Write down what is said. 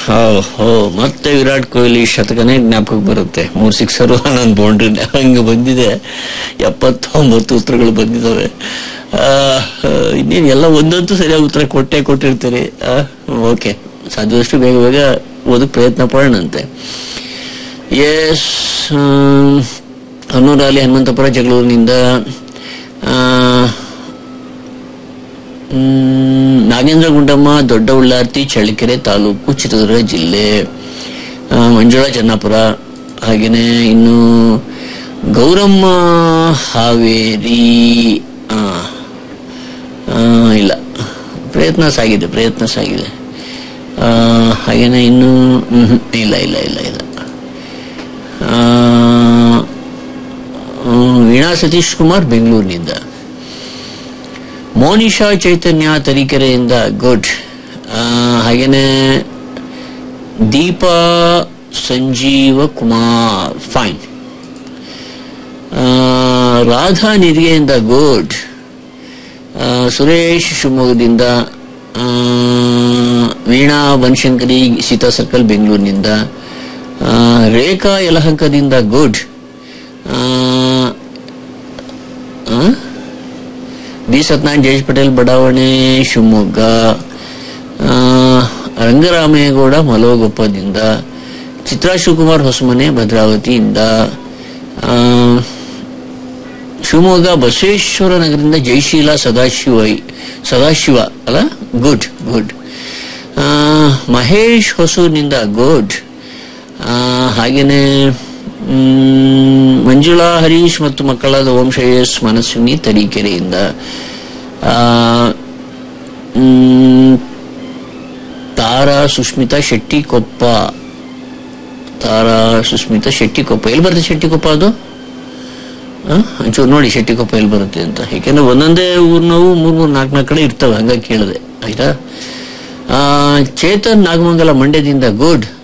ಓಹೋ ಮತ್ತೆ ವಿರಾಟ್ ಕೊಹ್ಲಿ ಶತಕನೇ ಜ್ಞಾಪಕಕ್ಕೆ ಬರುತ್ತೆ ಮೂರ್ ಸಿಕ್ಸರು ಹನ್ನೊಂದು ಬೌಂಡ್ರಿ ಹಂಗೆ ಬಂದಿದೆ ಎಪ್ಪತ್ತೊಂಬತ್ತು ಉತ್ತರಗಳು ಬಂದಿದ್ದಾವೆ ಆ, ಇನ್ನೇನು ಎಲ್ಲ ಒಂದಂತೂ ಸರಿಯಾಗಿ ಉತ್ತರ ಕೊಟ್ಟೆ ಕೊಟ್ಟಿರ್ತೀರಿ ಓಕೆ ಸಾಧ್ಯದಷ್ಟು ಬೇಗ ಬೇಗ ಓದಕ್ಕೆ ಪ್ರಯತ್ನ ಪಡೋಣಂತೆ ಎಸ್ ಹನ್ನೂರಲ್ಲಿ ಹನುಮಂತಪುರ ಜಗಳೂರಿನಿಂದ ಆ, ಮ್, ನಾಗೇಂದ್ರ ಗುಂಡಮ್ಮ ದೊಡ್ಡ ಉಳ್ಳಾರ್ತಿ ಚಳ್ಳಕೆರೆ ತಾಲೂಕು ಚಿತ್ರದುರ್ಗ ಜಿಲ್ಲೆ ಆ, ಮಂಜುಳಾ ಜನ್ನಾಪುರ ಹಾಗೇನೆ ಇನ್ನು ಗೌರಮ್ಮ ಹಾವೇರಿ ಆ, ಆ, ಇಲ್ಲ ಪ್ರಯತ್ನ ಸಾಗಿದೆ ಪ್ರಯತ್ನ ಸಾಗಿದೆ ಆ, ಹಾಗೇನೆ ಇನ್ನು ಮ್ಹೂ, ಇಲ್ಲ ಇಲ್ಲ ಇಲ್ಲ ಇಲ್ಲ ಆ, ಹ್ಮ್, ವೀಣಾ ಸತೀಶ್ ಕುಮಾರ್ ಬೆಂಗಳೂರಿನಿಂದ ಮೋನಿಶಾ ಚೈತನ್ಯ ತರೀಕೆರೆಯಿಂದ ಗುಡ್ ಹಾಗೇನೆ ದೀಪಾ ಸಂಜೀವ ಕುಮಾರ್ ಫೈನ್ ರಾಧಾ ನಿರಿಗೆಯಿಂದ ಗುಡ್ ಸುರೇಶ್ ಶಿವಮೊಗ್ಗದಿಂದ ಆ, ವೀಣಾ ಬನಶಂಕರಿ ಸೀತಾ ಸರ್ಕಲ್ ಬೆಂಗಳೂರಿನಿಂದ ಆ, ರೇಖಾ ಯಲಹಂಕದಿಂದ ಗುಡ್ ಬಿ ಸತ್ಯನಾರಾಯಣ್ ಜಯೇಶ್ ಪಟೇಲ್ ಬಡಾವಣೆ ಶಿವಮೊಗ್ಗ ಆ, ರಂಗರಾಮೇಗೌಡ ಮಲೋಗೊಪ್ಪದಿಂದ ಚಿತ್ರಾ ಶಿವಕುಮಾರ್ ಹೊಸಮನೆ ಭದ್ರಾವತಿಯಿಂದ ಆ, ಶಿವಮೊಗ್ಗ ಬಸವೇಶ್ವರ ನಗರದಿಂದ ಜಯಶೀಲ ಸದಾಶಿವ ಸದಾಶಿವ ಅಲ್ಲ ಗುಡ್ ಗುಡ್ ಮಹೇಶ್ ಹೊಸೂರಿನಿಂದ ಗುಡ್ ಹಾಗೇನೆ ಮ್, ಮಂಜುಳಾ ಹರೀಶ್ ಮತ್ತು ಮಕ್ಕಳಾದ ಓಂ ಶ್ರೇಯಸ್ ಮನಸ್ವಿನಿ ತರೀಕೆರೆಯಿಂದ ಆ, ಮ್, ತಾರಾ ಸುಷ್ಮಿತಾ ಶೆಟ್ಟಿಕೊಪ್ಪ ತಾರಾ ಸುಸ್ಮಿತಾ ಶೆಟ್ಟಿಕೊಪ್ಪ ಎಲ್ಲಿ ಬರುತ್ತೆ ಶೆಟ್ಟಿಕೊಪ್ಪ ಅದು ಆ? ಒಂಚೂರು ನೋಡಿ ಶೆಟ್ಟಿಕೊಪ್ಪ ಎಲ್ಲಿ ಬರುತ್ತೆ ಅಂತ ಯಾಕೆಂದ್ರೆ ಒಂದೊಂದೇ ಊರ್ನವು ಮೂರ್ ಮೂರ್ ನಾಲ್ಕು ನಾಲ್ಕು ಕಡೆ ಇರ್ತವೆ ಹಂಗಾಗಿ ಕೇಳಿದೆ ಆಯ್ತಾ ಆ, ಚೇತನ್ ನಾಗಮಂಗಲ ಮಂಡ್ಯದಿಂದ ಗುಡ್